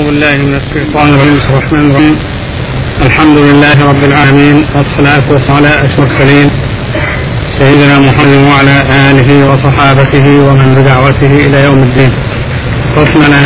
بالله من الشيطان الرجيم بسم الله الرحمن الرحيم الحمد لله رب العالمين والصلاة والسلام على أشرف المرسلين سيدنا محمد وعلى آله وصحابته ومن بدعوته إلى يوم الدين حكمنا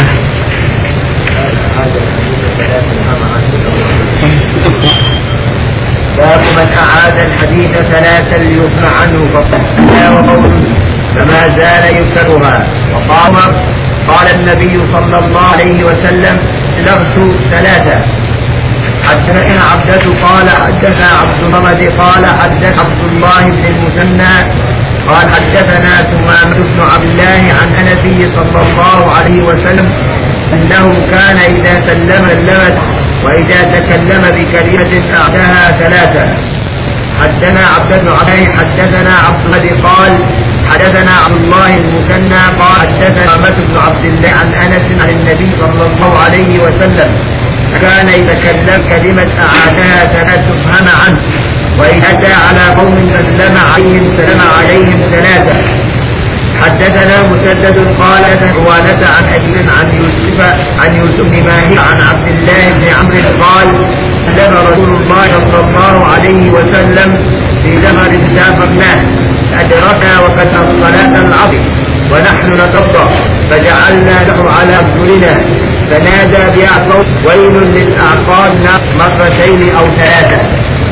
باب من أعاد الحديث ثلاثا ليثنى عنه فقال وقول فما زال يكثرها وقام قال النبي صلى الله عليه وسلم بلغت ثلاثة حدثنا عبدة قال حدثنا عبد الصمد قال حدث عبد الله بن المثنى قال حدثنا ثمامة بن عبد الله عن النبي صلى الله عليه وسلم أنه كان إذا سلم سلمت وإذا تكلم بكلمة أعدها ثلاثة حدثنا عبد بن عبد حدثنا عبد الله قال حدثنا عبد الله المثنى قال حدثنا أحمد بن عبد الله عن أنس عن النبي صلى الله عليه وسلم كان يتكلم كلمة أعادها فلا تفهم عنه وإن أتى على قوم سلم عليهم سلم عليهم ثلاثة حدثنا مسدد قال عوانة عن أبي عن يوسف عن يوسف بن ماهر عن عبد الله بن عمرو قال سلم رسول الله صلى الله عليه وسلم في زمن سافرناه أدركنا وقد الصلاة العصر ونحن نتوضأ فجعلنا له على أرجلنا فنادى بأعقاب ويل للأعقاب مرتين أو ثلاثة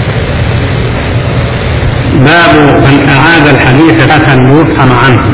باب من أعاد الحديث ثلاثا يفهم عنه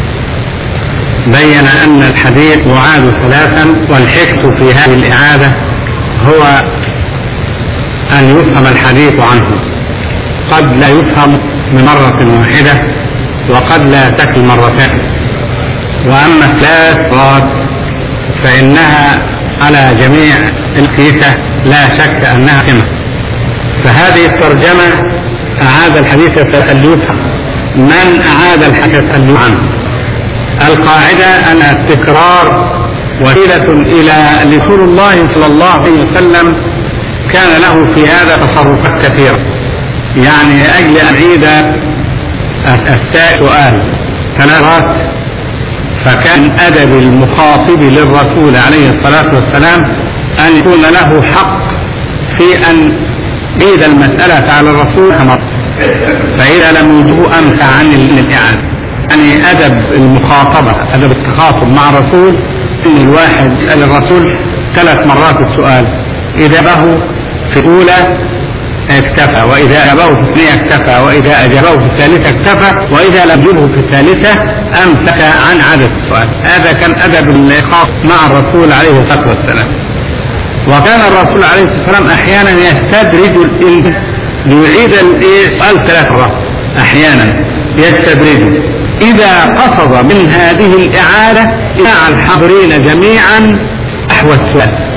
بين أن الحديث يعاد ثلاثا والحكم في هذه الإعادة هو أن يفهم الحديث عنه قد لا يفهم بمرة واحدة وقد لا تكفي مرتين وأما الثلاث مرات فإنها على جميع القيسة لا شك أنها قمة فهذه الترجمة أعاد الحديث فليفهم من أعاد الحديث فليفهم القاعدة أن التكرار وسيلة إلى رسول الله صلى الله عليه وسلم كان له في هذا تصرفات كثيرة يعني لأجل أن أعيد السائل سؤال ثلاثات فكان أدب المخاطب للرسول عليه الصلاة والسلام أن يكون له حق في أن يعيد المسألة على الرسول مرة فإذا لم يجبوا أمسى عن الإعادة يعني أدب المخاطبة أدب التخاطب مع الرسول إن الواحد يسأل الرسول ثلاث مرات السؤال إذا به في الأولى اكتفى وإذا أجابه في الثانية اكتفى وإذا أجابه في الثالثة اكتفى وإذا لم يجبه في الثالثة أمسك عن عدد السؤال هذا كان أدب الخاص مع الرسول عليه الصلاة والسلام وكان الرسول عليه الصلاة والسلام أحيانا يستدرج الإنسان ليعيد السؤال ثلاث مرات أحيانا يستدرجه إذا قصد من هذه الإعادة مع الحاضرين جميعا نحو السؤال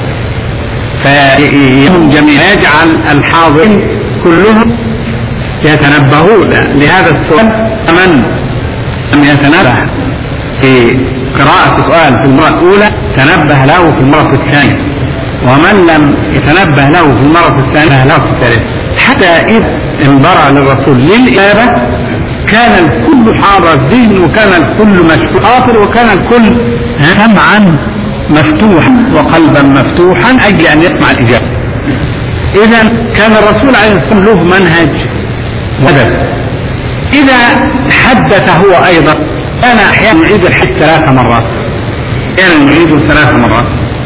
فيهم جميعا يجعل الحاضرين كلهم يتنبهون لهذا السؤال من لم يتنبه في قراءة السؤال في المرة الأولى تنبه له في المرة الثانية ومن لم يتنبه له في المرة الثانية له في الثالثة حتى إذا انبرع للرسول للإجابة كان الكل حاضر الذهن وكان الكل مشكور خاطر وكان الكل سمعا مفتوحا وقلبا مفتوحا أجل أن يسمع الإجابة إذا كان الرسول عليه الصلاة والسلام له منهج وأدب إذا حدث هو أيضا كان أحيانا يعيد الحديث ثلاث مرات أحيانا يعيد ثلاث مرات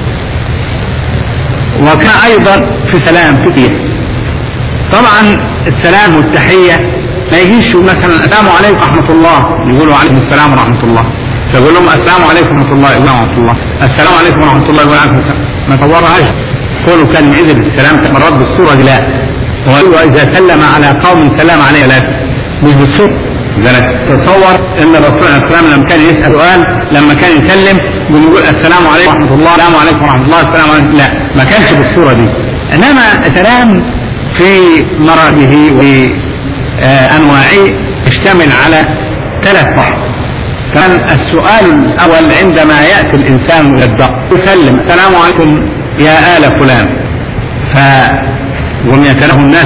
وكان أيضا في سلام فقيه طبعا السلام والتحية ما يجيش مثلا السلام عليكم ورحمة الله يقولوا عليكم السلام ورحمة الله فيقول لهم السلام عليكم ورحمة الله ورحمة الله السلام عليكم ورحمة الله وبركاته ما طورهاش كونه كان يعيد السلام مرات بالصورة دي لا وإذا سلم على قوم سلم عليه لا مش بالصورة لذلك تصور ان الرسول عليه السلام لما كان يسأل سؤال لما كان يسلم يقول السلام عليكم ورحمة الله السلام عليكم ورحمة الله السلام عليكم لا ما كانش بالصورة دي انما السلام في مراتبه وانواعه يشتمل على ثلاث فحص كان السؤال الأول عندما يأتي الإنسان إلى الدار يسلم السلام عليكم يا آل فلان ف ويتنه الناس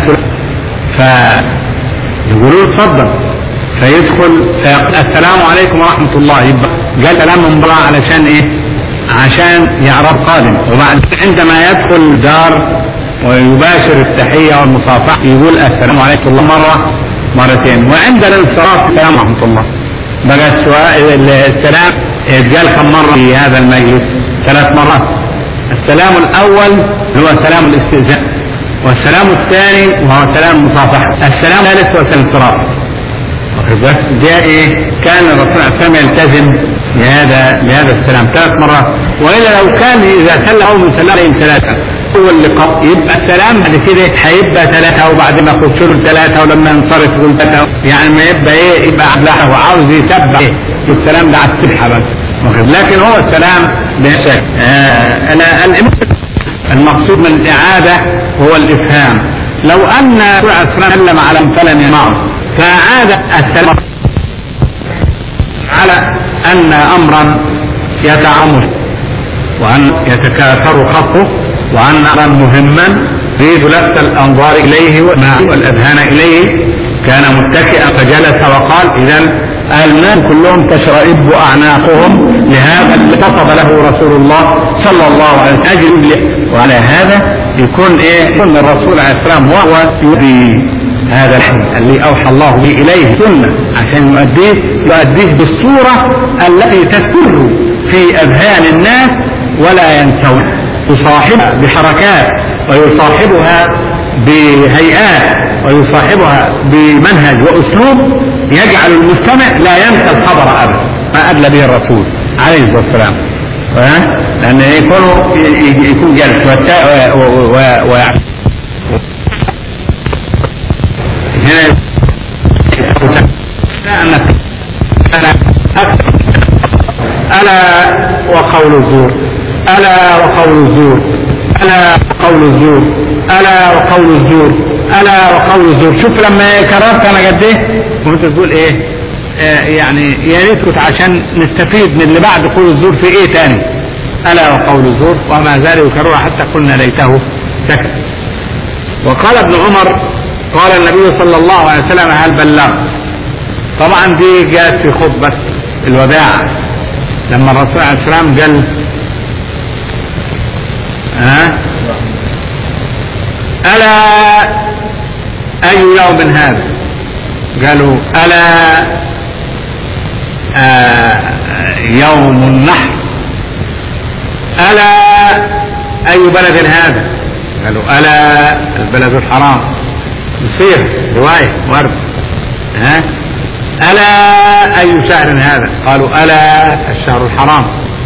فيقولوا تفضل فيدخل فيقول السلام عليكم ورحمة الله يبقى قال سلام من بره علشان ايه عشان يعرف قادم وبعد عندما يدخل الدار ويباشر التحية والمصافحة يقول السلام عليكم الله مرة مرتين وعند الانصراف السلام ورحمة الله بقى السؤال السلام يتقال كم مرة في هذا المجلس ثلاث مرات السلام الأول هو سلام الاستئذان والسلام الثاني وهو سلام المصافحة السلام الثالث هو الانصراف بس ده ايه كان الرسول عليه السلام يلتزم بهذا بهذا السلام ثلاث مرات والا لو كان اذا سلم او من سلم عليهم ثلاثه هو اللقاء يبقى السلام بعد كده هيبقى ثلاثه وبعدين يخش له ثلاثه ولما ينصرف يقول ثلاثه يعني ما يبقى ايه يبقى عبد وعاوز يتبع إيه؟ السلام ده على السبحه بس لكن هو السلام بشك آه انا المقصود من الاعاده هو الافهام لو ان الرسول عليه السلام سلم على مثلا معه فعاد السلام على أن أمرا يتعمد وأن يتكاثر خطه وأن أمرا مهما يريد لفت الأنظار إليه والأذهان إليه كان متكئا فجلس وقال إذا الناس كلهم تشرئب أعناقهم لهذا اللي قصد له رسول الله صلى الله عليه وسلم أجل وعلى هذا يكون إيه يكون الرسول عليه السلام وهو يؤذي هذا الحديث الذي اوحى الله به اليه سنه عشان يؤديه يؤديه بالصوره التي تسر في اذهان الناس ولا ينسون يصاحبها بحركات ويصاحبها بهيئات ويصاحبها بمنهج واسلوب يجعل المستمع لا ينسى الخبر ابدا ما ادلى به الرسول عليه الصلاه والسلام لان يكون يكون جالس ويعرف هنا ألا وقول الزور ألا وقول الزور ألا وقول الزور ألا وقول الزور ألا وقول الزور شوف لما كررت أنا قد إيه كنت تقول إيه آه يعني يا ريت كنت عشان نستفيد من اللي بعد قول الزور في إيه تاني ألا وقول الزور وما زال يكررها حتى قلنا ليته سكت وقال ابن عمر قال النبي صلى الله عليه وسلم هل بلغت طبعا دي جاءت في خطبة الوداع لما الرسول عليه السلام قال ها ألا أي يوم هذا قالوا ألا آه يوم النحر ألا أي بلد هذا قالوا ألا البلد الحرام يصير رواية ورد ها ألا أي شهر هذا قالوا ألا الشهر الحرام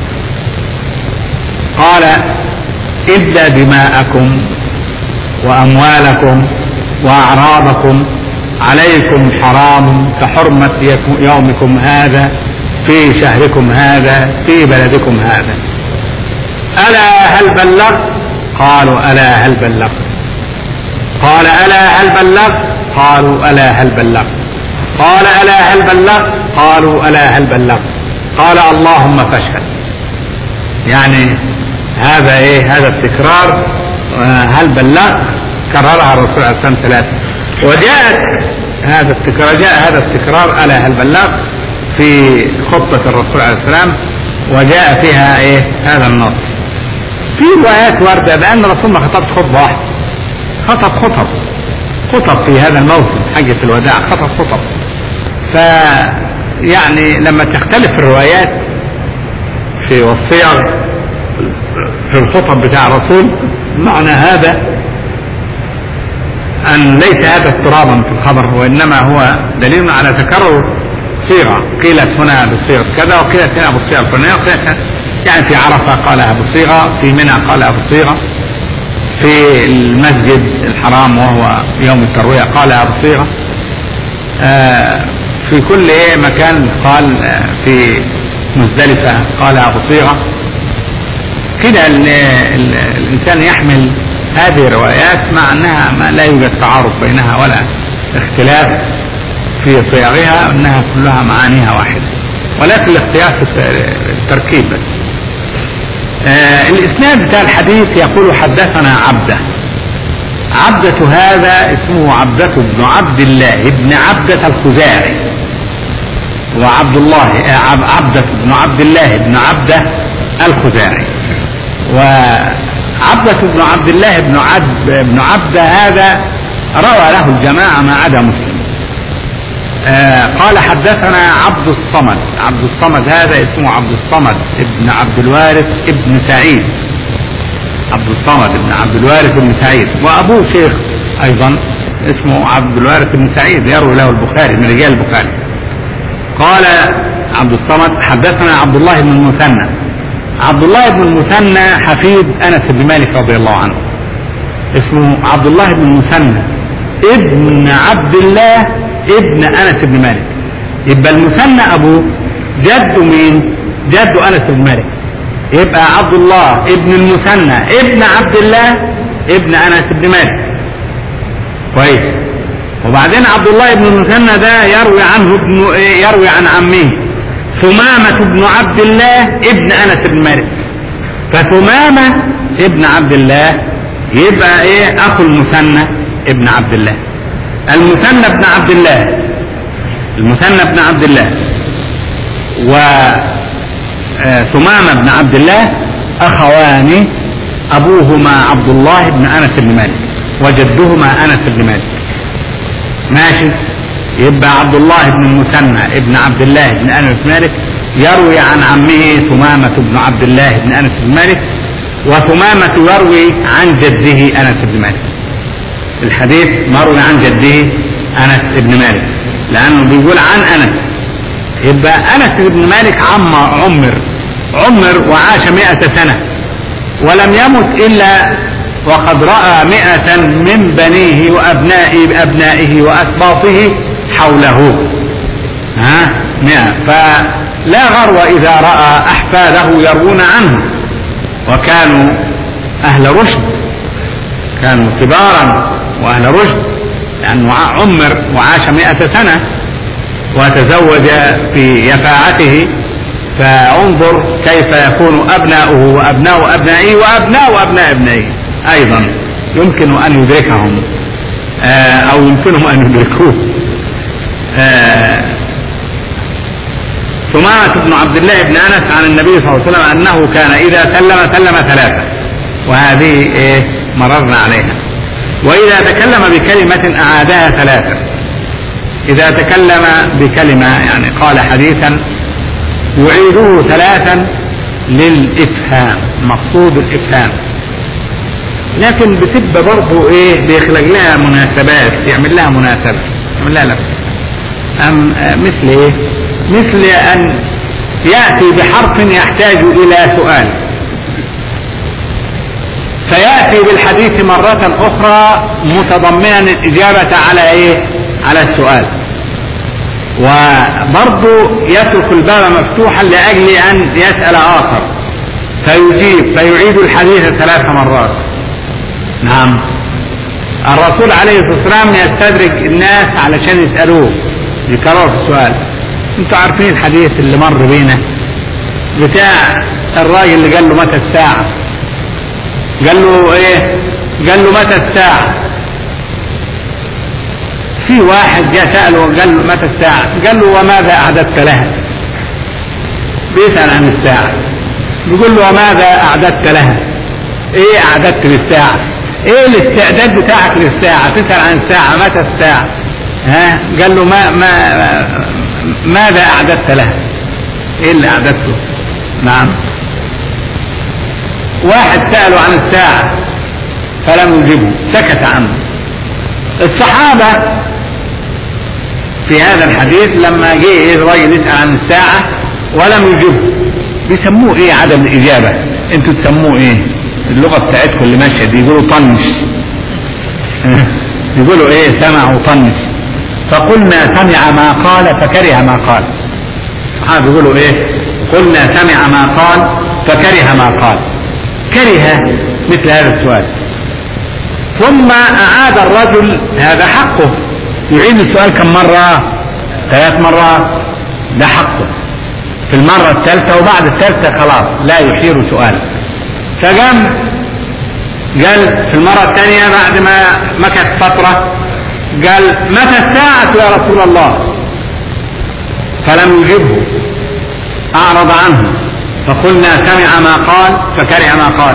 قال إلا دماءكم وأموالكم وأعراضكم عليكم حرام كحرمة يومكم هذا في شهركم هذا في بلدكم هذا ألا هل بلغت قالوا ألا هل بلغت قال ألا هل بلغت قالوا ألا هل بلغت قال ألا هل بلغت قالوا ألا هل بلغت قال اللهم فاشهد يعني هذا ايه هذا التكرار هل بلغت كررها الرسول عليه الصلاه والسلام ثلاثه وجاءت هذا التكرار جاء هذا التكرار الا هل بلغت في خطبه الرسول عليه السلام وجاء فيها ايه هذا النص في روايات وارده بان الرسول ما خطبش خطبه واحده خطب خطب خطب في هذا الموسم حجة الوداع خطب خطب ف يعني لما تختلف الروايات في والصيغ في الخطب بتاع الرسول معنى هذا أن ليس هذا اضطرابا في الخبر وإنما هو دليل على تكرر صيغة قيلت هنا بصيغة كذا وقيلت هنا بالصيغة الفلانية وقيلت يعني في عرفة قالها بالصيغة في منى قالها بالصيغة في المسجد الحرام وهو يوم التروية قالها بالصيغة آه في كل ايه مكان قال آه في مزدلفة قالها بصيغة كده الإنسان يحمل هذه الروايات مع أنها ما لا يوجد تعارض بينها ولا اختلاف في صياغها أنها كلها معانيها واحدة ولكن الاختلاف في التركيب بس آه الإسناد بتاع الحديث يقول حدثنا عبده عبدة هذا اسمه عبدة بن عبد الله ابن عبدة الخزاعي وعبد الله عبدة بن عبد الله بن عبدة الخزاعي وعبدة بن عبد الله بن عبد بن عبد هذا روى له الجماعة ما عدا مسلم آه قال حدثنا عبد الصمد عبد الصمد هذا اسمه عبد الصمد ابن عبد الوارث ابن سعيد عبد الصمد ابن عبد الوارث بن سعيد وابوه شيخ ايضا اسمه عبد الوارث بن سعيد يروي له البخاري من رجال البخاري قال عبد الصمد حدثنا عبد الله بن المثنى عبد الله بن المثنى حفيد انس بن مالك رضي الله عنه اسمه عبد الله بن المثنى ابن عبد الله ابن انس بن مالك يبقى المثنى ابوه جد مين جد انس بن مالك يبقى عبد الله ابن المثنى ابن عبد الله ابن انس بن مالك كويس وبعدين عبد الله بن المثنى ده يروي عنه ابن يروي عن عمه ثمامة بن عبد الله ابن انس بن مالك فثمامة ابن عبد الله يبقى ايه اخو المثنى ابن عبد الله المثنى بن عبد الله المثنى بن عبد الله و ثمامة بن عبد الله أخوان أبوهما عبد الله بن أنس بن مالك وجدهما أنس بن مالك ماشي يبقى عبد الله بن المثنى ابن عبد الله بن أنس بن مالك يروي عن عمه ثمامة بن عبد الله بن أنس بن مالك وثمامة يروي عن جده أنس بن مالك الحديث مروي عن جده أنس بن مالك لأنه بيقول عن أنس يبقى أنس بن مالك عم عمر عمر وعاش مئة سنة ولم يمت إلا وقد رأى مئة من بنيه وأبنائه أبنائه وأسباطه حوله ها مئة فلا غرو إذا رأى أحفاده يروون عنه وكانوا أهل رشد كانوا كبارا وأهل رشد لأنه عمر وعاش مئة سنة وتزوج في يفاعته فانظر كيف يكون أبناؤه وأبناء أبنائه وأبناء أبناء ابنائه أيضا يمكن أن يدركهم أو يمكنهم أن يدركوه ثمامة بن عبد الله بن أنس عن النبي صلى الله عليه وسلم أنه كان إذا سلم سلم ثلاثة وهذه إيه مررنا عليها وإذا تكلم بكلمة أعادها ثلاثة إذا تكلم بكلمة يعني قال حديثا يعيده ثلاثا للإفهام مقصود الإفهام لكن بتبقى برضه إيه بيخلق لها مناسبات يعمل لها مناسبة يعمل لها لفظ أم مثل إيه مثل أن يأتي بحرف يحتاج إلى سؤال فيأتي بالحديث مرة أخرى متضمنا الإجابة على إيه؟ على السؤال. وبرضه يترك الباب مفتوحا لأجل أن يسأل آخر فيجيب فيعيد الحديث ثلاث مرات. نعم. الرسول عليه الصلاة والسلام يستدرك الناس علشان يسألوه يكرروا في السؤال. انتوا عارفين الحديث اللي مر بينا بتاع الراجل اللي قال له متى الساعة قال له ايه قال له متى الساعة في واحد جاء سأله قال له متى الساعة قال له وماذا أعددت لها بيسأل عن الساعة بيقول له وماذا أعددت لها ايه أعددت للساعة ايه الاستعداد بتاعك للساعة تسأل عن الساعة متى الساعة ها قال له ما ما ماذا أعددت لها ايه اللي أعددته نعم واحد سأله عن الساعة فلم يجبه سكت عنه الصحابة في هذا الحديث لما جه الرجل يسأل عن الساعة ولم يجبه بيسموه ايه عدم الإجابة انتوا تسموه ايه اللغة بتاعتكم اللي ماشية دي يقولوا طنش يقولوا ايه سمع وطنش فقلنا سمع ما قال فكره ما قال الصحابة يقولوا ايه قلنا سمع ما قال فكره ما قال كره مثل هذا السؤال ثم أعاد الرجل هذا حقه يعيد السؤال كم مرة ثلاث مرات ده حقه في المرة الثالثة وبعد الثالثة خلاص لا يحير سؤال فقام قال في المرة الثانية بعد ما مكث فترة قال متى الساعة يا رسول الله فلم يجبه أعرض عنه فقلنا سمع ما قال فكره ما قال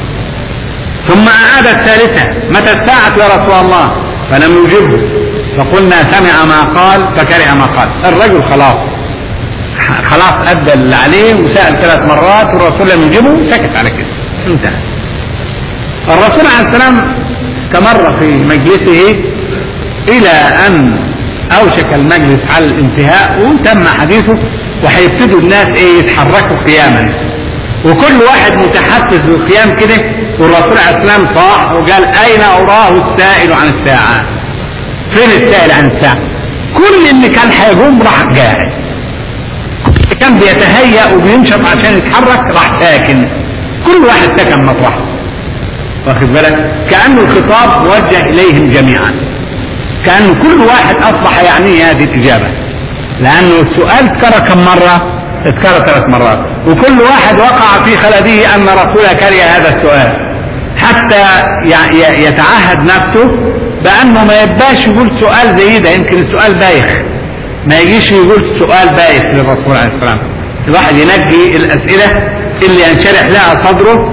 ثم أعاد الثالثة متى الساعة يا رسول الله فلم يجبه فقلنا سمع ما قال فكره ما قال الرجل خلاص خلاص أدى اللي عليه وسأل ثلاث مرات والرسول لم يجبه سكت على كده انتهى الرسول عليه السلام استمر في مجلسه إلى أن أوشك المجلس على الانتهاء وتم حديثه وهيبتدوا الناس إيه يتحركوا قياما وكل واحد متحفز بالقيام كده والرسول عليه السلام صاح وقال أين أراه السائل عن الساعة فين السائل عن الساعة كل اللي كان هيقوم راح قاعد كان بيتهيأ وبينشط عشان يتحرك راح ساكن كل واحد سكن مطرحه واخد بالك كأنه الخطاب موجه إليهم جميعا كأن كل واحد أصبح يعنيه هذه الإجابة لأنه السؤال اتكرر كم مرة اتكرر ثلاث مرات وكل واحد وقع في خلده أن رسوله كره هذا السؤال حتى يتعهد نفسه بأنه ما يبقاش يقول سؤال زي ده يمكن السؤال بايخ ما يجيش يقول سؤال بايخ للرسول عليه السلام الواحد ينجي الأسئلة اللي ينشرح لها صدره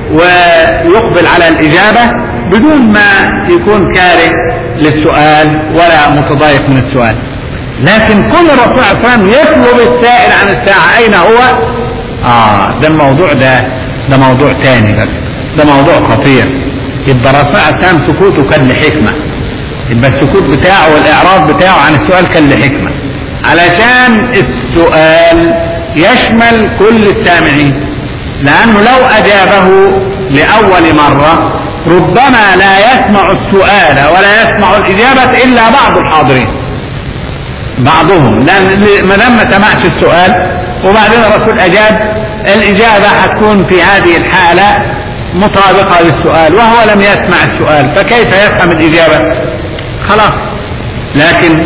ويقبل على الإجابة بدون ما يكون كاره للسؤال ولا متضايق من السؤال لكن كل الرسول عليه السلام يطلب السائل عن الساعة أين هو؟ آه ده الموضوع ده ده موضوع تاني بس ده موضوع خطير يبقى الرسول عليه السلام سكوته كان لحكمة يبقى السكوت بتاعه والإعراض بتاعه عن السؤال كان لحكمة علشان السؤال يشمل كل السامعين لأنه لو أجابه لأول مرة ربما لا يسمع السؤال ولا يسمع الإجابة إلا بعض الحاضرين بعضهم لأن ما دام ما سمعش السؤال وبعدين الرسول أجاب الإجابة هتكون في هذه الحالة مطابقة للسؤال وهو لم يسمع السؤال فكيف يفهم الإجابة خلاص لكن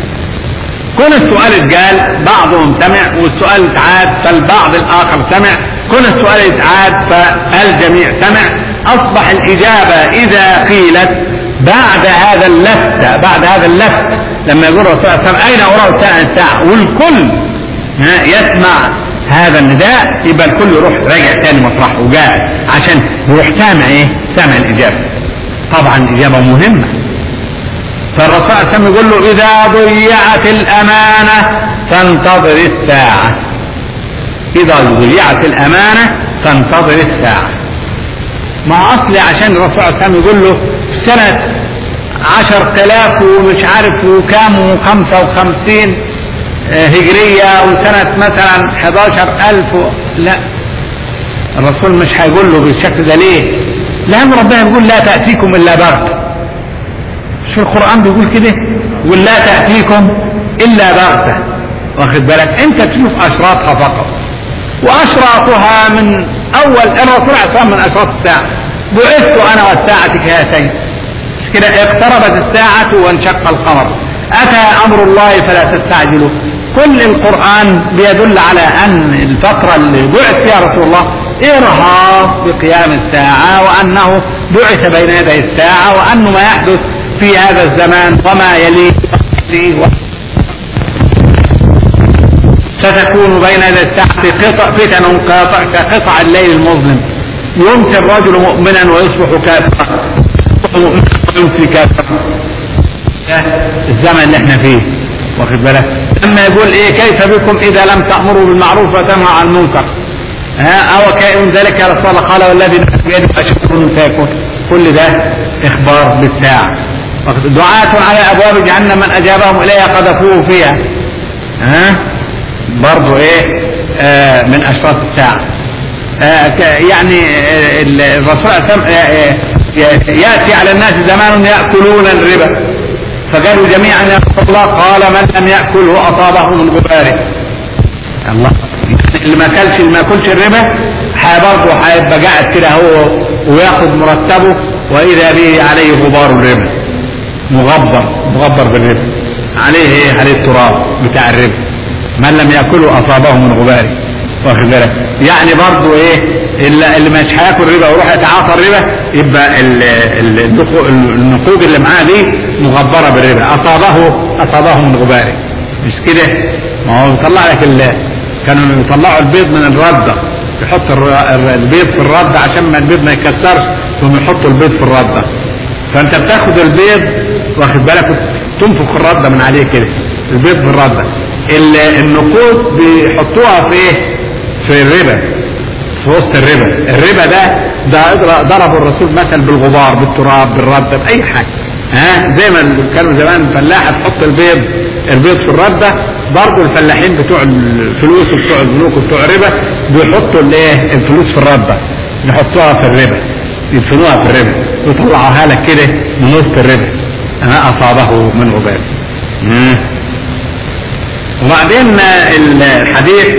كل السؤال اتقال بعضهم سمع والسؤال اتعاد فالبعض الآخر سمع كل السؤال اتعاد فالجميع سمع أصبح الإجابة إذا قيلت بعد هذا اللفت بعد هذا اللفت لما يقول الرسول صلى الله عليه وسلم أين أراه الساعة الساعة والكل يسمع هذا النداء يبقى الكل يروح راجع تاني مطرحه وقاعد عشان يروح سامع ايه؟ سامع الإجابة طبعا الإجابة مهمة فالرسول صلى الله عليه وسلم يقول له إذا ضيعت الأمانة فانتظر الساعة إذا ضيعت الأمانة فانتظر الساعة ما أصلي عشان الرسول صلى الله عليه وسلم يقول له في سنة عشر تلاف ومش عارف وكام وخمسة وخمسين هجرية وسنة مثلا حداشر ألف و... لا الرسول مش هيقول له بالشكل ده ليه لأن ربنا يقول لا تأتيكم إلا بغتة شو القرآن بيقول كده يقول لا تأتيكم إلا بغتة واخد بالك أنت تشوف أشراطها فقط وأشراطها من أول الرسول عليه الصلاة من أشراط الساعة بعثت أنا والساعة كهاتين كده اقتربت الساعة وانشق القمر أتى أمر الله فلا تستعجلوا كل القرآن بيدل على أن الفترة اللي بعث فيها رسول الله إرهاص بقيام الساعة وأنه بعث بين يدي الساعة وأنه ما يحدث في هذا الزمان وما يليه ستكون بين يدي الساعة قطع فتن قاطع كقطع الليل المظلم يمسي الرجل مؤمنا ويصبح كافرا مؤمنا ويمسي كافرا الزمن اللي احنا فيه واخد بالك اما يقول ايه كيف بكم اذا لم تامروا بالمعروف وتنهوا عن المنكر ها او كائن ذلك يا رسول الله قال والذي نفس بيده اشد من فيكون كل ده اخبار بالساعه دعاة على ابواب جهنم من اجابهم اليها قذفوه فيها ها برضه ايه آه من اشراط الساعه آه يعني آه الرسول آه ياتي على الناس زمان ياكلون الربا فقالوا جميعا يا رسول الله قال من لم ياكله اصابه من غباره الله اللي ما اكلش اللي ما ياكلش الربا برضه هيبقى قاعد كده هو وياخد مرتبه واذا به عليه غبار الربا مغبر مغبر بالربا عليه ايه عليه التراب بتاع الربا من لم ياكله اصابه من غباره واخد بالك يعني برضه ايه اللي, اللي مش هياكل ربا ويروح يتعاطى الربا يبقى النقود اللي معاه دي مغبره بالربا اصابه اصابه من غباره مش كده ما هو بيطلع لك كانوا يطلعوا البيض من الرده يحط الر- الر- البيض في الردة عشان ما البيض ما يكسرش ثم يحطوا البيض في الردة فانت بتاخد البيض واخد بالك تنفخ الردة من عليه كده البيض في الردة ال- النقود بيحطوها في ايه في الربا في وسط الربا الربا ده ده ضرب الرسول مثل بالغبار بالتراب بالردة بأي حاجة ها زي ما كانوا زمان الفلاحة تحط البيض البيض في الردة برضه الفلاحين بتوع الفلوس وبتوع البنوك وبتوع الربا بيحطوا الايه الفلوس في الردة يحطوها في الربا يدفنوها في الربا ويطلعوها لك كده من وسط الربا ما أصابه من غبار مم. وبعدين الحديث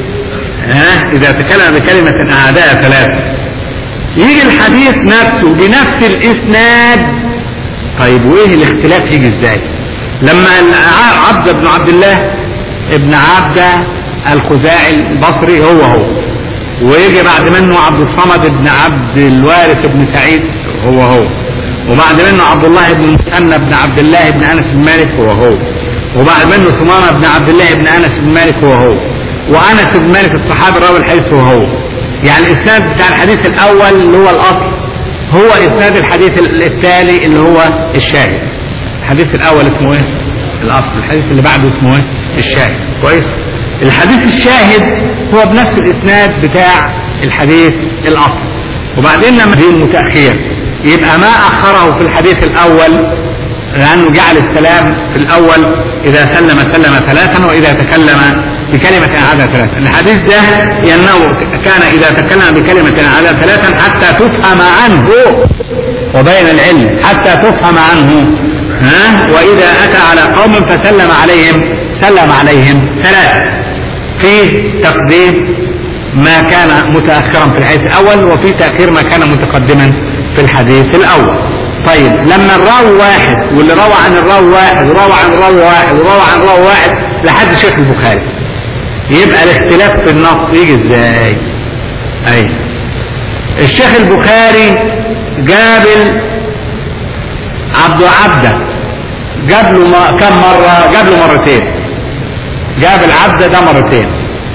ها إذا تكلم بكلمة أعداء ثلاثة يجي الحديث نفسه بنفس الإسناد طيب وإيه الاختلاف يجي إزاي لما الع- عبد بن عبد الله ابن عبدة الخزاعي البصري هو هو ويجي بعد منه عبد الصمد بن عبد الوارث بن سعيد هو هو وبعد منه عبد الله بن المثنى بن عبد الله بن انس بن مالك هو هو وبعد منه ثمامه بن عبد الله بن انس بن مالك هو هو وانس بن مالك الصحابي راوي الحديث هو هو يعني الاسناد بتاع الحديث الاول اللي هو الاصل هو اسناد الحديث التالي اللي هو الشاهد الحديث الاول اسمه ايه الاصل الحديث اللي بعده اسمه ايه الشاهد كويس الحديث الشاهد هو بنفس الاسناد بتاع الحديث الاصل وبعدين لما دي متاخير يبقى ما اخره في الحديث الاول لانه جعل السلام في الاول اذا سلم سلم ثلاثا واذا تكلم بكلمة أعادها ثلاثا الحديث ده لأنه كان إذا تكلم بكلمة أعادها ثلاثا حتى تفهم عنه وبين العلم حتى تفهم عنه ها وإذا أتى على قوم فسلم عليهم سلم عليهم ثلاثة في تقديم ما كان متأخرا في الحديث الأول وفي تأخير ما كان متقدما في الحديث الأول طيب لما الراوي واحد واللي روى عن الراوي واحد وروى عن الراوي واحد وروى عن الراوي واحد لحد شيخ البخاري يبقى الاختلاف في النص يجي ازاي اي الشيخ البخاري قابل عبد عبده جاب له م- كم مرة جاب له مرتين جاب العبد ده مرتين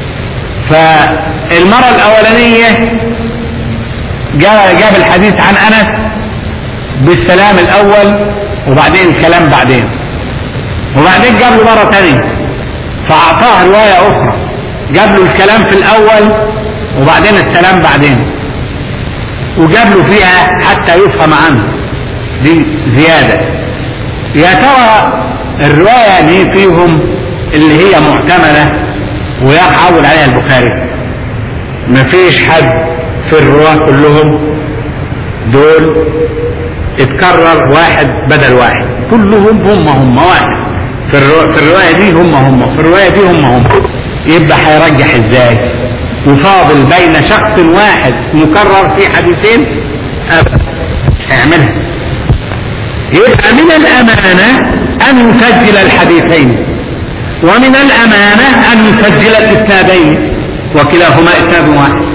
فالمرة الأولانية جاب, جاب الحديث عن أنس بالسلام الأول وبعدين الكلام بعدين وبعدين جاب له مرة ثانية فأعطاه رواية أخرى جاب له الكلام في الأول وبعدين السلام بعدين وجاب له فيها حتى يفهم عنه دي زيادة يا ترى الرواية دي فيهم اللي هي معتمدة ويحاول عليها البخاري مفيش حد في الرواة كلهم دول اتكرر واحد بدل واحد كلهم هم هم واحد في الرواية, في الرواية دي هم هم في الرواية دي هم هم يبقى هيرجح ازاي يفاضل بين شخص واحد مكرر في حديثين ابدا هيعملها يبقى من الامانة ان يسجل الحديثين ومن الامانة ان يسجل الاسنادين وكلاهما اسناد واحد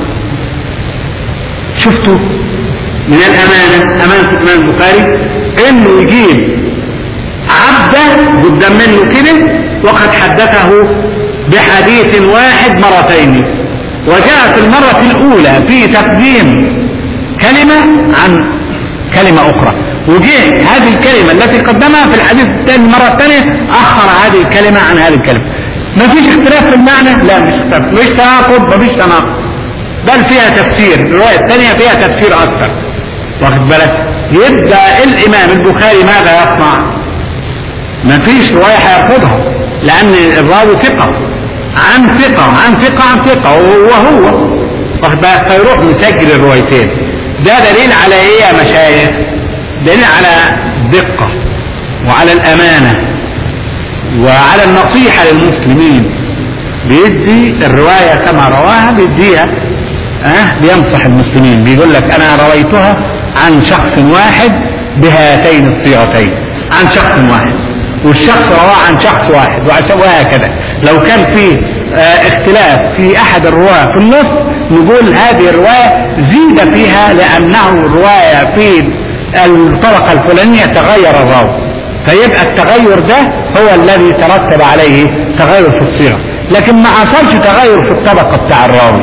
شفتوا من الامانة امانة الامام البخاري انه يجيب عبده قدام منه كده وقد حدثه بحديث واحد مرتين وجاءت المرة الأولى في تقديم كلمة عن كلمة أخرى وجاء هذه الكلمة التي قدمها في الحديث الثاني المرة الثانية أخر هذه الكلمة عن هذه الكلمة ما فيش اختلاف في المعنى لا مش اختلاف مش تناقض ما فيش تناقض بل فيها تفسير الرواية الثانية فيها تفسير أكثر واخد بالك يبقى الإمام البخاري ماذا يصنع ما فيش رواية هيرفضها لأن الراوي ثقة عن ثقة عن ثقة عن ثقة وهو واخد بالك فيروح مسجل الروايتين ده دليل على ايه يا مشايخ دليل على دقة وعلى الأمانة وعلى النصيحة للمسلمين بيدي الرواية كما رواها بيديها أه بينصح المسلمين بيقول لك أنا رويتها عن شخص واحد بهاتين الصيغتين عن شخص واحد والشخص رواه عن شخص واحد وعشان وهكذا لو كان في اه اختلاف في أحد الرواة في النص نقول هذه الرواية زيد فيها لأنه رواية في الطبقة الفلانية تغير الراوي فيبقى التغير ده هو الذي ترتب عليه تغير في الصيغة لكن ما حصلش تغير في الطبقة بتاع الراوي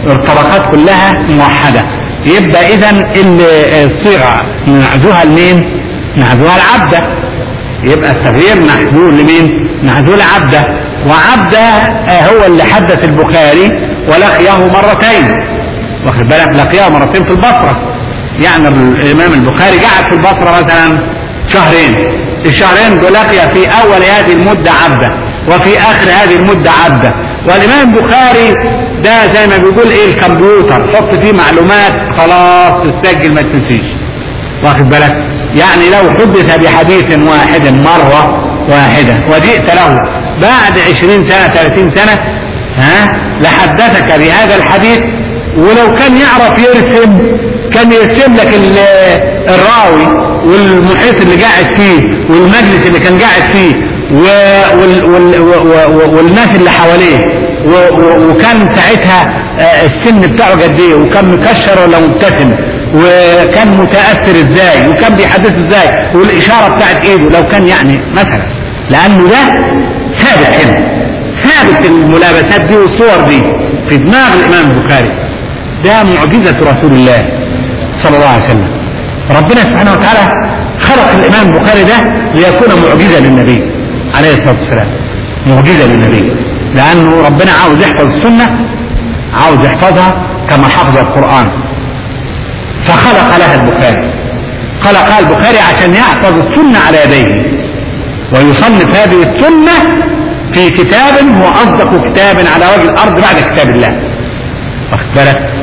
الطبقات كلها موحدة يبقى إذا الصيغة نعزوها لمين؟ نعزوها العبدة يبقى التغيير محذول لمين؟ محذول عبدة وعبدة هو اللي حدث البخاري ولقيه مرتين واخد بالك لقيه مرتين في البصرة يعني الإمام البخاري قعد في البصرة مثلا شهرين الشهرين دول لقي في أول هذه المدة عبدة وفي آخر هذه المدة عبدة والإمام البخاري ده زي ما بيقول إيه الكمبيوتر حط فيه معلومات خلاص تسجل ما تنسيش واخد بالك يعني لو حدث بحديث واحد مرة واحدة وجئت له بعد عشرين سنة ثلاثين سنة ها لحدثك بهذا الحديث ولو كان يعرف يرسم كان يرسم لك الراوي والمحيط اللي قاعد فيه والمجلس اللي كان قاعد فيه وال وال والناس اللي حواليه وكان ساعتها السن بتاعه قد ايه وكان مكشر ولا مبتسم وكان متاثر ازاي وكان بيحدث ازاي والاشاره بتاعت ايده لو كان يعني مثلا لانه ده ثابت هنا ثابت الملابسات دي والصور دي في دماغ الامام البخاري ده معجزه رسول الله صلى الله عليه وسلم ربنا سبحانه وتعالى خلق الامام البخاري ده ليكون معجزه للنبي عليه الصلاه والسلام معجزه للنبي لانه ربنا عاوز يحفظ السنه عاوز يحفظها كما حفظ القران فخلق لها البخاري خلقها البخاري عشان يحفظ السنه على يديه ويصنف هذه السنه في كتاب هو اصدق كتاب على وجه الارض بعد كتاب الله واخد بالك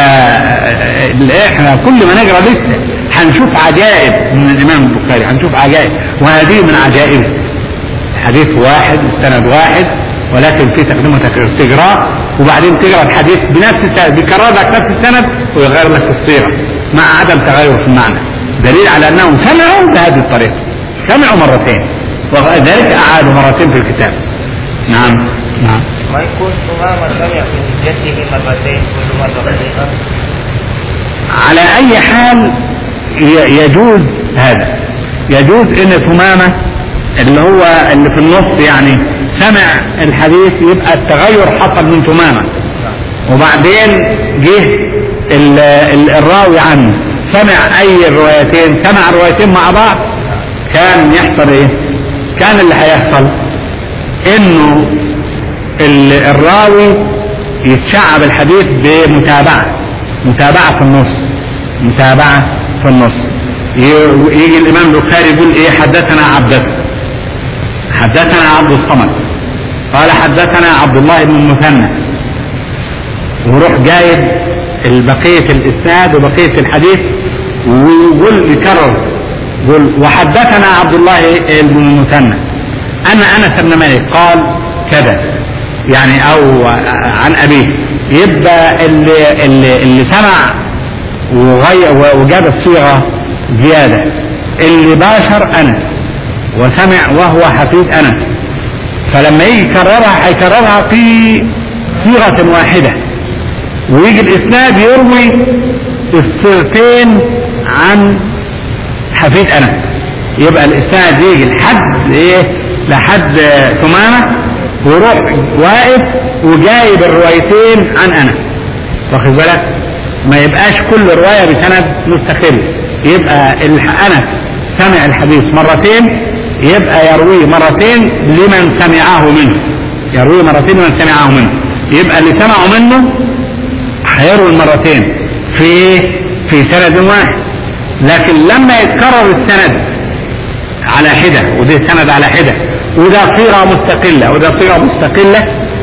فاحنا كل ما نقرا لسه هنشوف عجائب من الامام البخاري هنشوف عجائب وهذه من عجائبه حديث واحد السند واحد ولكن في تقديم وتكرير تقراه وبعدين تقرا الحديث بنفس السند بيكرر لك نفس السند ويغير لك الصيغه مع عدم تغير في المعنى دليل على انهم سمعوا بهذه الطريقه سمعوا مرتين وذلك اعادوا مرتين في الكتاب نعم نعم ما يكون ثمامة سمع من جده مرتين كل مرة صيغة على اي حال ي- يجوز هذا يجوز ان ثمامة اللي هو اللي في النص يعني سمع الحديث يبقى التغير حصل من ثمامة وبعدين جه ال- ال- الراوي عنه سمع اي الروايتين سمع الروايتين مع بعض كان يحصل ايه كان اللي هيحصل انه ال- الراوي يتشعب الحديث بمتابعة متابعة في النص متابعة في النص ي- يجي الإمام البخاري يقول إيه حدثنا عبدة حدثنا عبد الصمد قال حدثنا عبد الله بن المثنى ويروح جايب البقية الإسناد وبقية الحديث ويقول يكرر يقول وحدثنا عبد الله بن المثنى أن أنس بن مالك قال كذا يعني أو عن أبيه يبقى اللي, اللي, اللي سمع وغير وجاب الصيغة زيادة اللي باشر أنس وسمع وهو حفيد أنس فلما يجي يكررها هيكررها في صيغة واحدة ويجي الإسناد يروي الصيغتين واقف حفيد أنس يبقى الإسناد يجي لحد إيه لحد ثمامة ويروح واقف وجايب الروايتين عن أنس واخد بالك ما يبقاش كل رواية بسند مستقل يبقى الح- أنس سمع الحديث مرتين يبقى يرويه مرتين لمن سمعه منه يرويه مرتين لمن سمعه منه يبقى اللي سمعوا منه هيروي المرتين في في سند واحد لكن لما يتكرر السند على حدة وده سند على حدة وده صيغة مستقلة وده صيغة مستقلة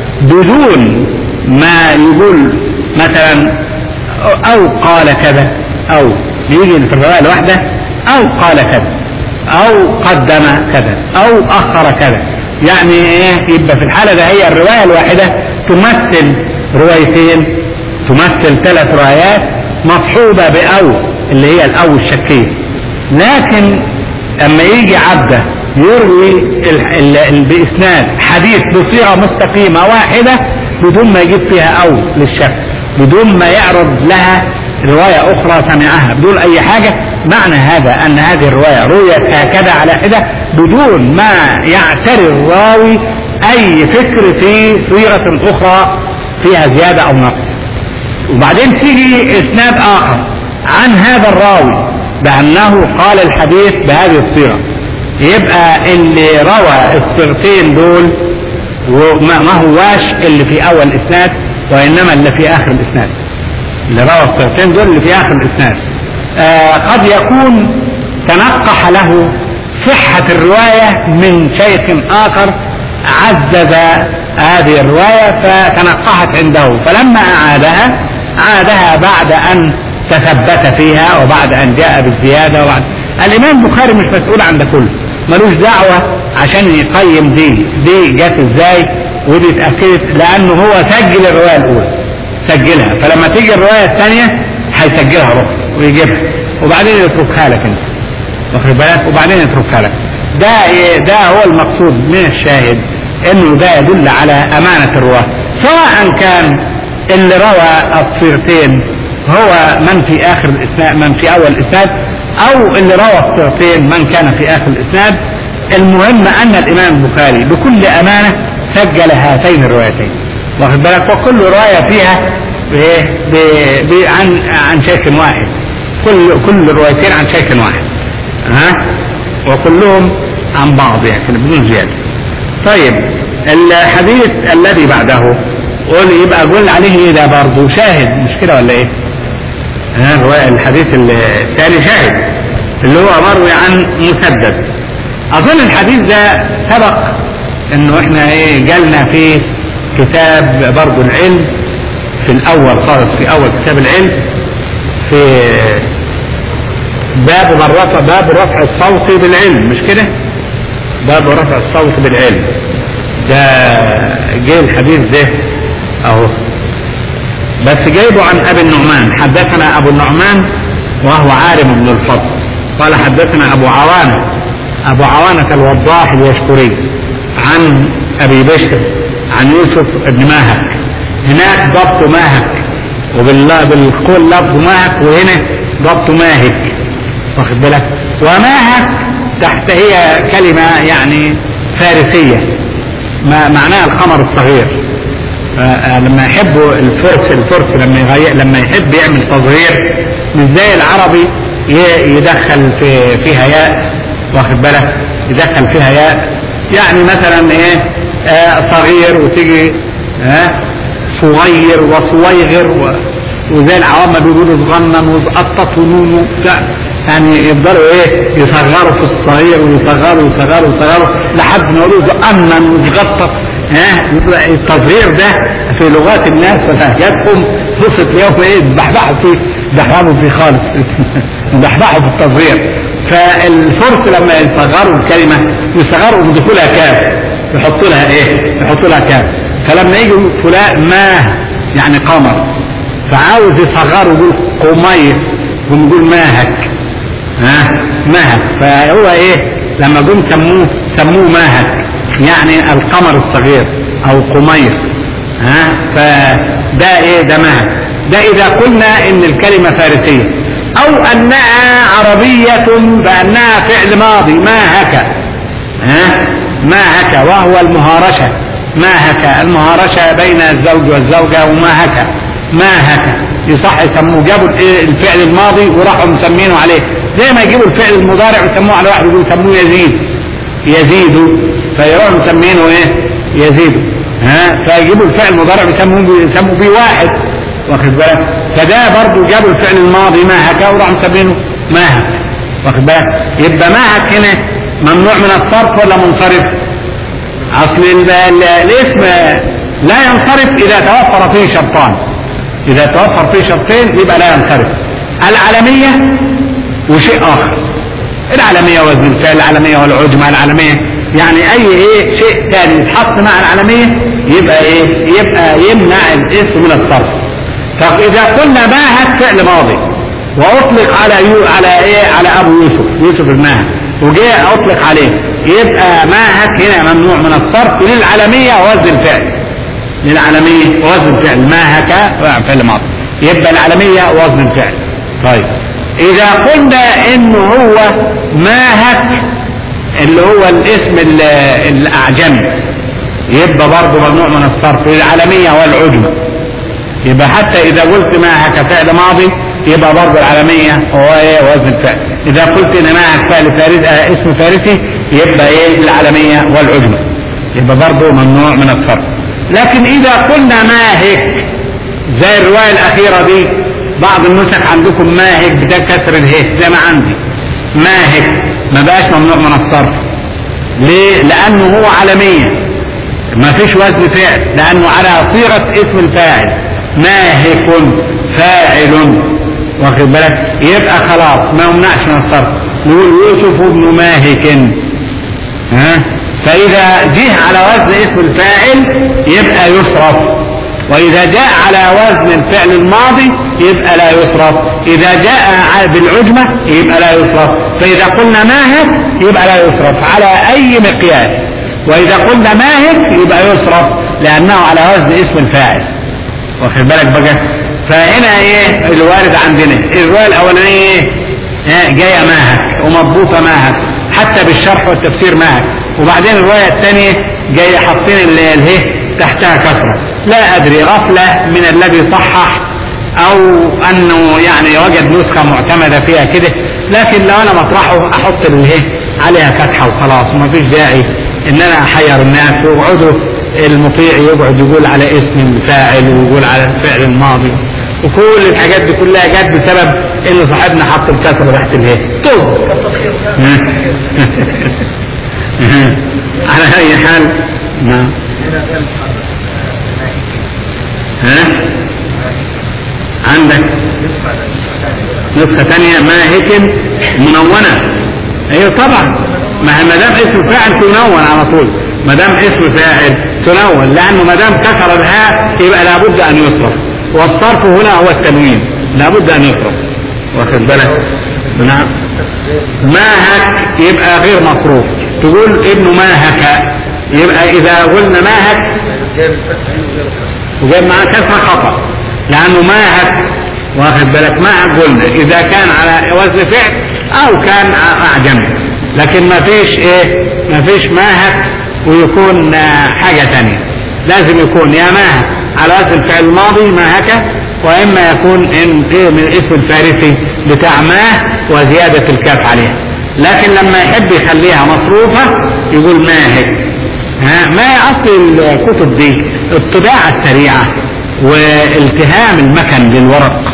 بدون ما يقول مثلا أو قال كذا أو يجي في الرواية الواحدة أو قال كذا أو قدم كذا أو أخر كذا يعني إيه يبقى في الحالة ده هي الرواية الواحدة تمثل روايتين تمثل ثلاث روايات مصحوبة بأو اللي هي الأو الشكية لكن أما يجي عبده يروي ال- ال- ال- بإسناد حديث بصيغة مستقيمة واحدة بدون ما يجيب فيها أو للشك بدون ما يعرض لها رواية أخرى سمعها بدون أي حاجة معنى هذا أن هذه الرواية رويت هكذا على حدة بدون ما يعتري الراوي أي فكر في صيغة أخرى فيها زيادة أو نقص وبعدين تيجي اسناد اخر عن هذا الراوي بانه قال الحديث بهذه الصيغه يبقى اللي روى الصيغتين دول وما ما هواش اللي في اول الاسناد وانما اللي في اخر الاسناد اللي روى الصيغتين دول اللي في اخر الاسناد آه قد يكون تنقح له صحة الرواية من شيخ آخر عزز هذه الرواية فتنقحت عنده فلما أعادها عادها بعد أن تثبت فيها وبعد أن جاء بالزيادة وبعد الإمام البخاري مش مسؤول عن ده كله ملوش دعوة عشان يقيم دي دي جت ازاي ودي اتأكدت لأنه هو سجل الرواية الأولى سجلها فلما تيجي الرواية الثانية هيسجلها برضه ويجيبها وبعدين يتركها لك انت واخد بالك وبعدين يتركها لك ده إيه ده هو المقصود من الشاهد انه ده يدل على امانة الرواة سواء كان اللي روى الصيغتين هو من في اخر الاسناد من في اول الاسناد او اللي روى الصيغتين من كان في اخر الاسناد المهم ان الامام البخاري بكل امانة سجل هاتين الروايتين واخد بالك وكل رواية فيها بايه ب- ب- عن عن شيخ واحد كل كل الروايتين عن شيخ واحد ها وكلهم عن بعض يعني بدون زيادة طيب الحديث الذي بعده قول يبقى قول عليه ايه ده برضه شاهد مش كده ولا ايه ها الرواية- الحديث الثاني شاهد اللي هو مروي عن مسدد اظن الحديث ده سبق انه احنا ايه جالنا في كتاب برضه العلم في الاول خالص في اول كتاب العلم في باب من رفع باب رفع الصوت بالعلم مش كده باب رفع الصوت بالعلم ده جه الحديث ده اهو بس جايبه عن ابي النعمان حدثنا ابو النعمان وهو عارم بن الفضل قال حدثنا ابو عوانه ابو عوانه الوضاح اليشكري عن ابي بشر عن يوسف بن ماهك هناك ضبط ماهك وبالله بالقول لفظ ماهك وهنا ضبط ماهك واخد بالك وماهك تحت هي كلمة يعني فارسية ما معناها القمر الصغير آه، لما يحبوا الفرس الفرس لما يغير لما يحب يعمل تصغير مش زي العربي ي- يدخل في فيها ياء واخد بالك يدخل فيها ياء يعني مثلا ايه آه صغير وتيجي ها صغير وصويغر و... وزي العوام ما بيقولوا صغنن وزقطط ونون وبتاع يعني يفضلوا ايه يصغروا في الصغير ويصغروا ويصغروا ويصغروا لحد ما يقولوا زقنن وزغطط ها يبقى التصغير ده في لغات الناس ولهجاتهم وصلت اليوم ايه بحبحوا فيه بحبحوا فيه خالص بحبحوا في التصغير فالفرس لما يصغروا الكلمة يصغروا بدخولها كاف يحطوا لها ايه يحطوا لها كاف فلما يجي فلان ماه يعني قمر فعاوز يصغروا يقول قمير يقوم يقول ماهك ها ماهك فهو ايه لما جم سموه سموه ماهك يعني القمر الصغير او قمير ها فده ايه ده ماهك ده اذا قلنا ان الكلمة فارسية او انها عربية بانها فعل ماضي ماهك ها ماهك وهو المهارشة ماهك المهارشة بين الزوج والزوجة وماهك ماهك يصح يسموه جابوا الايه الفعل الماضي وراحوا مسمينه عليه زي ما يجيبوا الفعل المضارع ويسموه على واحد يقولوا يسموه يزيد يزيد فيروحوا مسمينه ايه يزيد ها فيجيبوا الفعل المضارع ويسموه يسموه بيه واحد واخد بالك فده برضه جابوا الفعل الماضي ماهك وراحوا مسمينه ماهك واخد بالك يبقى ماهك هنا ممنوع من الصرف ولا منصرف اصل ال- ال- الاسم لا ينصرف اذا توفر فيه شرطان اذا توفر فيه شرطين يبقى لا ينصرف العالمية وشيء اخر العالمية وزن الفعل العالمية والعجمة العالمية يعني اي ايه شيء ثاني يتحط مع العالمية يبقى ايه يبقى يمنع الاسم من الصرف طب اذا قلنا ماهك فعل ماضي واطلق على يو على ايه على ابو يوسف يوسف الماهك وجاء اطلق عليه يبقى ماهك هنا ممنوع من الصرف للعالمية ووزن الفعل للعالمية ووزن الفعل ماهك فعل ماضي يبقى العالمية وزن الفعل طيب اذا قلنا انه هو ماهك اللي هو الاسم ال- الاعجمي يبقى برضه ممنوع من الصرف للعالمية والعجمة يبقى حتى إذا قلت معك فعل ماضي يبقى برضه العالمية هو إيه وزن الفعل إذا قلت إن معك فعل فارس آه اسم فارسي يبقى إيه العالمية والعجمة يبقى برضه ممنوع من الصرف لكن إذا قلنا ماهك زي الرواية الأخيرة دي بعض النسخ عندكم ماهك بده كسر اله زي ما عندي ماهك ما بقاش ممنوع من الصرف ليه؟ لأنه هو عالمية ما فيش وزن فعل لأنه على صيغة اسم الفاعل ماهك فاعل واخد بالك يبقى خلاص ما يمنعش من الصرف نقول يوسف ابن ماهك ها فإذا جه على وزن اسم الفاعل يبقى يصرف وإذا جاء على وزن الفعل الماضي يبقى لا يصرف إذا جاء بالعجمة يبقى لا يصرف فإذا قلنا ماهك يبقى لا يصرف على أي مقياس وإذا قلنا ماهك يبقى يصرف لأنه على وزن اسم الفاعل واخد بالك بقى فهنا ايه الوارد عندنا الرواية الأولانية ايه اه جاية ماهك ومضبوطة ماهك حتى بالشرح والتفسير ماهك وبعدين الرواية الثانية جاية حاطين اله تحتها كسرة لا أدري غفلة من الذي صحح أو أنه يعني وجد نسخة معتمدة فيها كده لكن لو أنا مطرحه أحط اله عليها فتحة وخلاص ما فيش داعي إن أنا أحير الناس ويقعدوا المطيع يقعد يقول على اسم الفاعل ويقول على الفعل الماضي وكل الحاجات دي كلها جت بسبب ان صاحبنا حط الكسر تحت الايه طز على اي حال نعم ها عندك نسخة ثانية ما هيكم منونة ايوه طبعا ما ما دام اسم فاعل تنون على طول ما دام اسم فاعل تنون لانه ما دام كسر الهاء يبقى لابد ان يصرف والصرف هنا هو التنوين لابد ان يصرف واخد بالك نعم ماهك يبقى غير مصروف تقول ابن ماهك يبقى اذا قلنا ماهك وجايب معاه كسر خطا لانه ماهك واخد بالك ماهك قلنا اذا كان على وزن فعل او كان اعجمي لكن ما فيش ايه ما فيش ماهك ويكون حاجة تانية لازم يكون يا ماهك على وزن الفعل الماضي ماهك واما يكون ان ايه من الاسم الفارسي بتاع ماه وزيادة الكاف عليها لكن لما يحب يخليها مصروفة يقول ماهك ها ما اصل الكتب دي الطباعة السريعة والتهام المكن للورق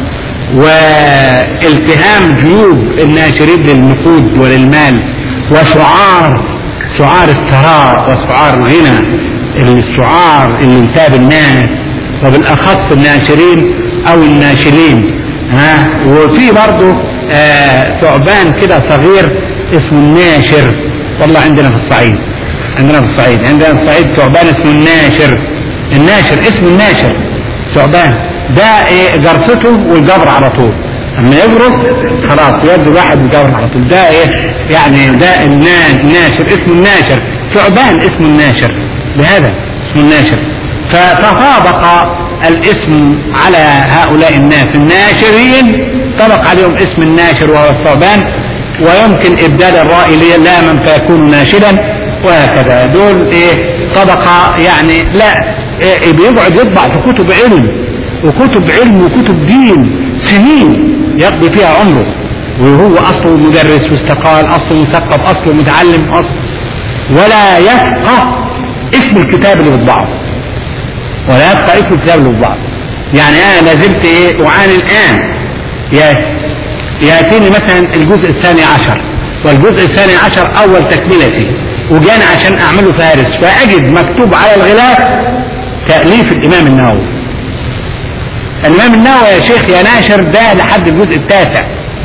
والتهام جيوب الناشرين للنقود وللمال وشعار شعار الثراء وشعار الغنى الشعار اللي انتاب الناس وبالاخص الناشرين او الناشلين ها وفي برضه آه ثعبان كده صغير اسمه الناشر والله عندنا في الصعيد عندنا في الصعيد عندنا في الصعيد ثعبان اسمه الناشر الناشر اسمه الناشر ثعبان ده ايه جرسته والجبر على طول اما يجرس خلاص يد واحد الجبر على طول ده ايه يعني ده الناشر اسمه الناشر ثعبان اسمه الناشر بهذا اسمه الناشر فتطابق الاسم على هؤلاء الناس الناشرين طبق عليهم اسم الناشر وهو الثعبان ويمكن ابدال الراء لاما فيكون ناشدا وهكذا دول ايه طبقة يعني لا إيه بيقعد يطبع في كتب علم وكتب علم وكتب دين سنين يقضي فيها عمره وهو اصله مدرس واستقال اصله مثقف اصله متعلم اصله ولا يفقه اسم الكتاب اللي بيطبعه ولا يبقى اسم الكتاب اللي بيطبعه يعني انا لازلت ايه اعاني الان ياتيني مثلا الجزء الثاني عشر والجزء الثاني عشر اول تكملتي وجاني عشان اعمله فارس فاجد مكتوب على الغلاف تاليف الامام النووي الامام النووي يا شيخ يا ناشر ده لحد الجزء التاسع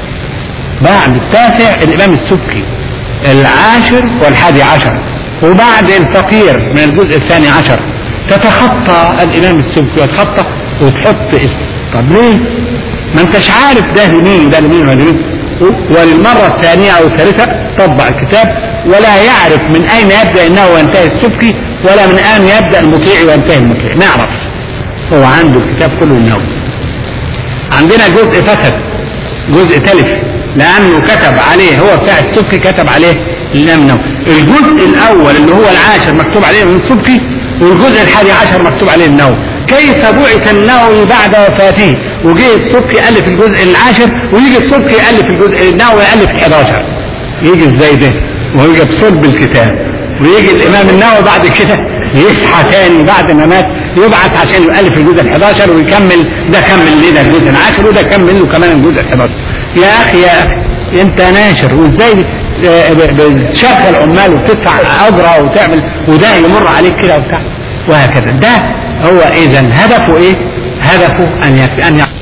بعد التاسع الامام السبكي العاشر والحادي عشر وبعد الفقير من الجزء الثاني عشر تتخطى الامام السبكي وتخطى وتحط اسم طب ليه ما انتش عارف ده لمين ده لمين ولا لمين وللمرة الثانية او الثالثة طبع الكتاب ولا يعرف من اين يبدأ انه وينتهي السبكي ولا من اين يبدأ المطيع وينتهي المطيع نعرف هو عنده الكتاب كله النووي عندنا جزء فسد جزء تلف لانه كتب عليه هو بتاع السبكي كتب عليه الامام النووي الجزء الاول اللي هو العاشر مكتوب عليه من السبكي والجزء الحادي عشر مكتوب عليه النووي كيف بعث النووي بعد وفاته وجه السبكي يألف الجزء العاشر ويجي السبكي يألف الجزء النووي يألف ال 11 يجي ازاي ده ويجي بصلب الكتاب ويجي الامام النووي بعد كده يصحى تاني بعد ما مات يبعث عشان يؤلف الجزء ال 11 ويكمل ده كمل لنا الجزء العاشر وده كمل له كمان الجزء ال 11 يا اخي يا اخي انت ناشر وازاي آه، ب- بتشغل عمال وتدفع اجره وتعمل وده يمر عليك كده وبتاع وهكذا ده هو اذا هدفه ايه؟ هدفه ان يك- ان يك-